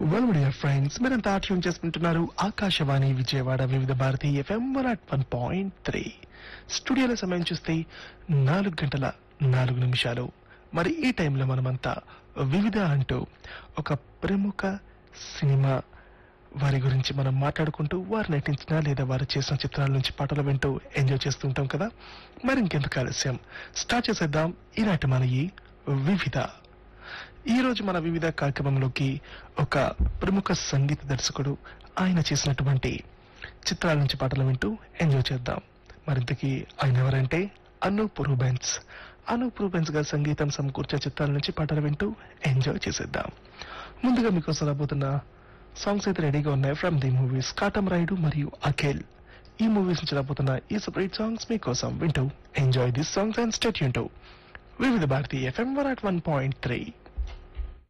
well dear friends మీరంతా tune చేసుకుంటున్నారు Akashvani Vijayawada Vividh Bharati FM one at one point three స్టూడియోలో సమయం చూస్తే నాలుగు గంటల నాలుగు నిమిషాలు మరి ఈ టైంలో మనమంతా వివిధ అంటూ ఒక ప్రముఖ సినిమా వారి గురించి మనం మాట్లాడుకుంటూ వారు నటించిన లేదా వారు చేసిన చిత్రాల నుంచి పాటలు వింటూ ఎంజాయ్ చేస్తుంటాం కదా మరి ఇంకెందుకు ఆలస్యం స్టార్ట్ చేసేద్దాం ఈనాటి మన ఈ వివిధ ఈ రోజు మన వివిధ కార్యక్రమంలోకి ఒక ప్రముఖ సంగీత దర్శకుడు ఆయన చేసినటువంటి చిత్రాల నుంచి పాటలు వింటూ ఎంజాయ్ చేద్దాం మరింతకి ఆయన ఎవరంటే అనూప్ రూబెన్స్ అనూప్ రూబెన్స్ గారి సంగీతం సమకూర్చే చిత్రాల నుంచి పాటలు వింటూ ఎంజాయ్ చేసేద్దాం ముందుగా మీకోసం రాబోతున్న సాంగ్స్ అయితే రెడీగా ఉన్నాయి from the movies Katamarayudu మరియు అఖిల్ ఈ మూవీస్ నుంచి రాబోతున్న ఈ సపరేట్ సాంగ్స్ మీకోసం వింటూ enjoy this songs and stay యూన్ Vividh Bharati FM one at one point three